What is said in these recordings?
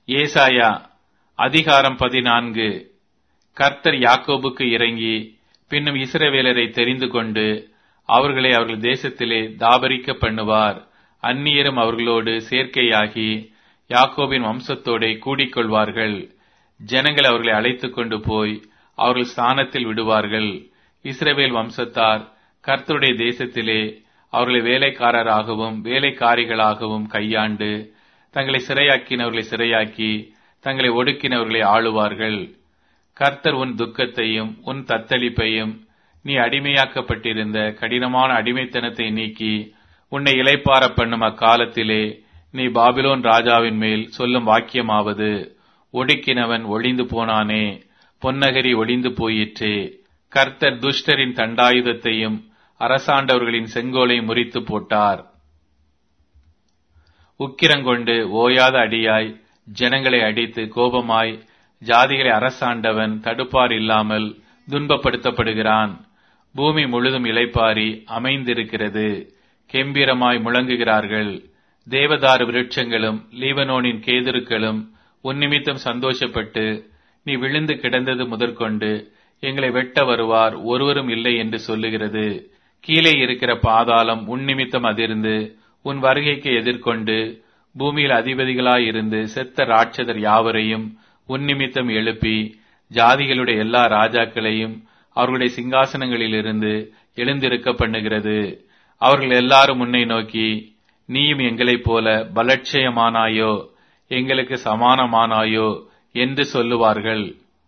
ஏசாயா அதிகாரம் பதினான்கு கர்த்தர் யாக்கோபுக்கு இறங்கி பின்னும் இஸ்ரவேலரை தெரிந்து கொண்டு அவர்களை அவர்கள் தேசத்திலே தாபரிக்க பண்ணுவார் அந்நியரும் அவர்களோடு சேர்க்கையாகி யாக்கோபின் வம்சத்தோடே கூடிக்கொள்வார்கள் ஜனங்கள் அவர்களை அழைத்துக் கொண்டு போய் அவர்கள் ஸ்தானத்தில் விடுவார்கள் இஸ்ரவேல் வம்சத்தார் கர்த்தருடைய தேசத்திலே அவர்களை வேலைக்காரராகவும் வேலைக்காரிகளாகவும் கையாண்டு தங்களை சிறையாக்கினவர்களை சிறையாக்கி தங்களை ஒடுக்கினவர்களை ஆளுவார்கள் கர்த்தர் உன் துக்கத்தையும் உன் தத்தளிப்பையும் நீ அடிமையாக்கப்பட்டிருந்த கடினமான அடிமைத்தனத்தை நீக்கி உன்னை இலைப்பார பண்ணும் அக்காலத்திலே நீ பாபிலோன் ராஜாவின் மேல் சொல்லும் வாக்கியமாவது ஒடுக்கினவன் ஒளிந்து போனானே பொன்னகரி ஒளிந்து போயிற்றே கர்த்தர் துஷ்டரின் தண்டாயுதத்தையும் அரசாண்டவர்களின் செங்கோலை முறித்து போட்டார் உக்கிரங்கொண்டு ஓயாத அடியாய் ஜனங்களை அடித்து கோபமாய் ஜாதிகளை அரசாண்டவன் தடுப்பார் இல்லாமல் துன்பப்படுத்தப்படுகிறான் பூமி முழுதும் இளைப்பாரி அமைந்திருக்கிறது கெம்பீரமாய் முழங்குகிறார்கள் தேவதாரு விருட்சங்களும் லீபனோனின் கேதுருக்களும் உன்னிமித்தம் சந்தோஷப்பட்டு நீ விழுந்து கிடந்தது முதற்கொண்டு எங்களை வெட்ட வருவார் ஒருவரும் இல்லை என்று சொல்லுகிறது கீழே இருக்கிற பாதாளம் உன் நிமித்தம் அதிர்ந்து உன் வருகைக்கு எதிர்கொண்டு பூமியில் அதிபதிகளாயிருந்து செத்த ராட்சதர் யாவரையும் உன் நிமித்தம் எழுப்பி ஜாதிகளுடைய எல்லா ராஜாக்களையும் அவர்களுடைய சிங்காசனங்களிலிருந்து எழுந்திருக்க பண்ணுகிறது அவர்கள் எல்லாரும் உன்னை நோக்கி நீயும் எங்களைப் போல பலட்சயமானாயோ எங்களுக்கு சமானமானாயோ என்று சொல்லுவார்கள்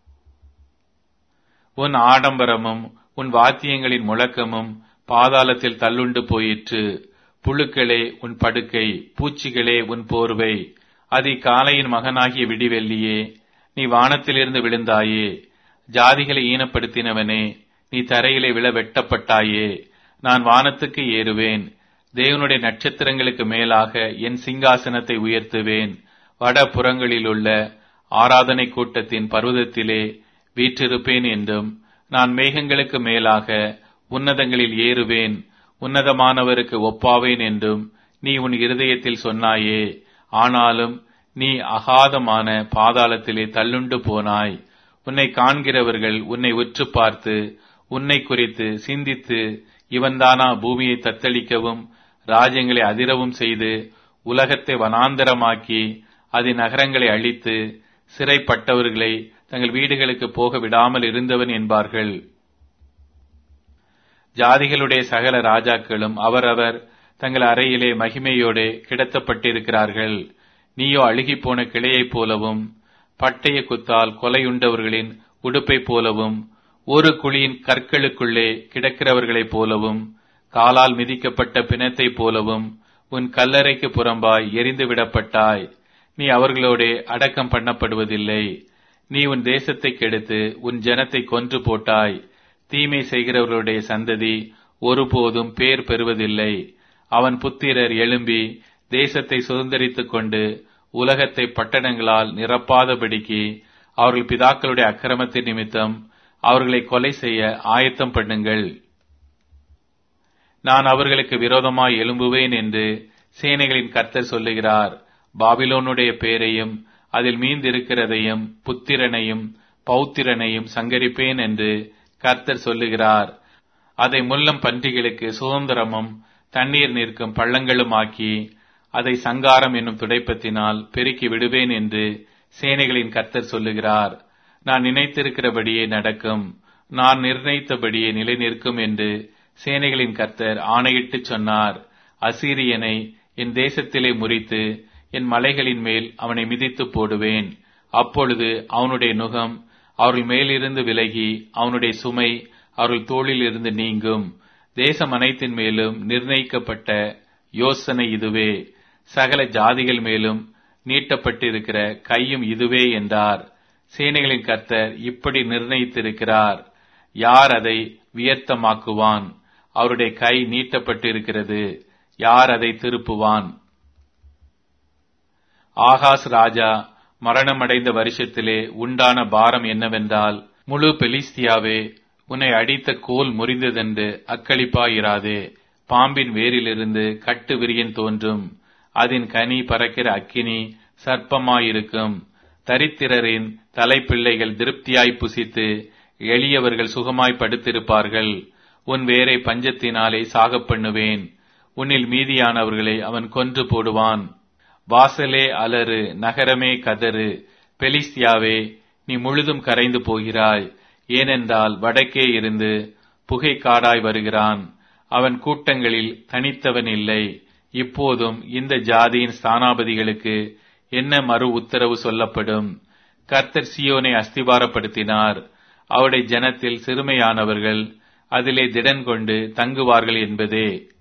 உன் ஆடம்பரமும் உன் வாத்தியங்களின் முழக்கமும் பாதாளத்தில் தள்ளுண்டு போயிற்று புழுக்களே உன் படுக்கை பூச்சிகளே உன் போர்வை அதி காலையின் மகனாகிய விடிவெள்ளியே நீ வானத்திலிருந்து விழுந்தாயே ஜாதிகளை ஈனப்படுத்தினவனே நீ தரையிலே விழ வெட்டப்பட்டாயே நான் வானத்துக்கு ஏறுவேன் தேவனுடைய நட்சத்திரங்களுக்கு மேலாக என் சிங்காசனத்தை உயர்த்துவேன் வட புறங்களில் உள்ள ஆராதனை கூட்டத்தின் பர்வதத்திலே வீற்றிருப்பேன் என்றும் நான் மேகங்களுக்கு மேலாக உன்னதங்களில் ஏறுவேன் உன்னதமானவருக்கு ஒப்பாவேன் என்றும் நீ உன் இருதயத்தில் சொன்னாயே ஆனாலும் நீ அகாதமான பாதாளத்திலே தள்ளுண்டு போனாய் உன்னை காண்கிறவர்கள் உன்னை உற்று பார்த்து உன்னை குறித்து சிந்தித்து இவன்தானா பூமியை தத்தளிக்கவும் ராஜ்யங்களை அதிரவும் செய்து உலகத்தை வனாந்தரமாக்கி அதன் நகரங்களை அழித்து சிறைப்பட்டவர்களை தங்கள் வீடுகளுக்கு போக விடாமல் இருந்தவன் என்பார்கள் ஜாதிகளுடைய சகல ராஜாக்களும் அவரவர் தங்கள் அறையிலே மகிமையோடு கிடத்தப்பட்டிருக்கிறார்கள் நீயோ அழுகிப்போன கிளையைப் போலவும் பட்டய குத்தால் கொலையுண்டவர்களின் உடுப்பைப் போலவும் ஒரு குழியின் கற்களுக்குள்ளே கிடக்கிறவர்களைப் போலவும் காலால் மிதிக்கப்பட்ட பிணத்தைப் போலவும் உன் கல்லறைக்கு புறம்பாய் எரிந்து விடப்பட்டாய் நீ அவர்களோடே அடக்கம் பண்ணப்படுவதில்லை நீ உன் தேசத்தை கெடுத்து உன் ஜனத்தை கொன்று போட்டாய் தீமை செய்கிறவர்களுடைய சந்ததி ஒருபோதும் பேர் பெறுவதில்லை அவன் புத்திரர் எழும்பி தேசத்தை சுதந்திரித்துக் கொண்டு உலகத்தை பட்டணங்களால் நிரப்பாதபடிக்கு அவர்கள் பிதாக்களுடைய அக்கிரமத்தின் நிமித்தம் அவர்களை கொலை செய்ய ஆயத்தம் பண்ணுங்கள் நான் அவர்களுக்கு விரோதமாய் எழும்புவேன் என்று சேனைகளின் கர்த்தர் சொல்லுகிறார் பாபிலோனுடைய பேரையும் அதில் மீந்திருக்கிறதையும் புத்திரனையும் பௌத்திரனையும் சங்கரிப்பேன் என்று கர்த்தர் சொல்லுகிறார் அதை முள்ளம் பன்றிகளுக்கு சுதந்திரமும் தண்ணீர் நிற்கும் பள்ளங்களும் ஆக்கி அதை சங்காரம் என்னும் துடைப்பத்தினால் பெருக்கி விடுவேன் என்று சேனைகளின் கர்த்தர் சொல்லுகிறார் நான் நினைத்திருக்கிறபடியே நடக்கும் நான் நிர்ணயித்தபடியே நிலை நிற்கும் என்று சேனைகளின் கர்த்தர் ஆணையிட்டு சொன்னார் அசீரியனை என் தேசத்திலே முறித்து என் மலைகளின் மேல் அவனை மிதித்து போடுவேன் அப்பொழுது அவனுடைய நுகம் அவர்கள் மேலிருந்து விலகி அவனுடைய சுமை அவர்கள் தோளில் இருந்து நீங்கும் தேசம் அனைத்தின் மேலும் நிர்ணயிக்கப்பட்ட யோசனை இதுவே சகல ஜாதிகள் மேலும் நீட்டப்பட்டிருக்கிற கையும் இதுவே என்றார் சேனைகளின் கர்த்தர் இப்படி நிர்ணயித்திருக்கிறார் யார் அதை வியர்த்தமாக்குவான் அவருடைய கை நீட்டப்பட்டிருக்கிறது யார் அதை திருப்புவான் ஆகாஸ் ராஜா மரணமடைந்த வருஷத்திலே உண்டான பாரம் என்னவென்றால் முழு பெலிஸ்தியாவே உன்னை அடித்த கோல் முறிந்ததென்று அக்களிப்பாயிராதே பாம்பின் வேரிலிருந்து கட்டு விரியன் தோன்றும் அதன் கனி பறக்கிற அக்கினி சர்ப்பமாயிருக்கும் தரித்திரரின் தலைப்பிள்ளைகள் திருப்தியாய் புசித்து எளியவர்கள் சுகமாய் படுத்திருப்பார்கள் உன் வேரை பஞ்சத்தினாலே சாகப் பண்ணுவேன் உன்னில் மீதியானவர்களை அவன் கொன்று போடுவான் வாசலே அலறு நகரமே கதறு பெலிஸ்தியாவே நீ முழுதும் கரைந்து போகிறாய் ஏனென்றால் வடக்கே இருந்து புகை காடாய் வருகிறான் அவன் கூட்டங்களில் தனித்தவன் இல்லை இப்போதும் இந்த ஜாதியின் ஸ்தானாபதிகளுக்கு என்ன மறு உத்தரவு சொல்லப்படும் கர்த்தர் சியோனை அஸ்திபாரப்படுத்தினார் அவருடைய ஜனத்தில் சிறுமையானவர்கள் அதிலே திடன் கொண்டு தங்குவார்கள் என்பதே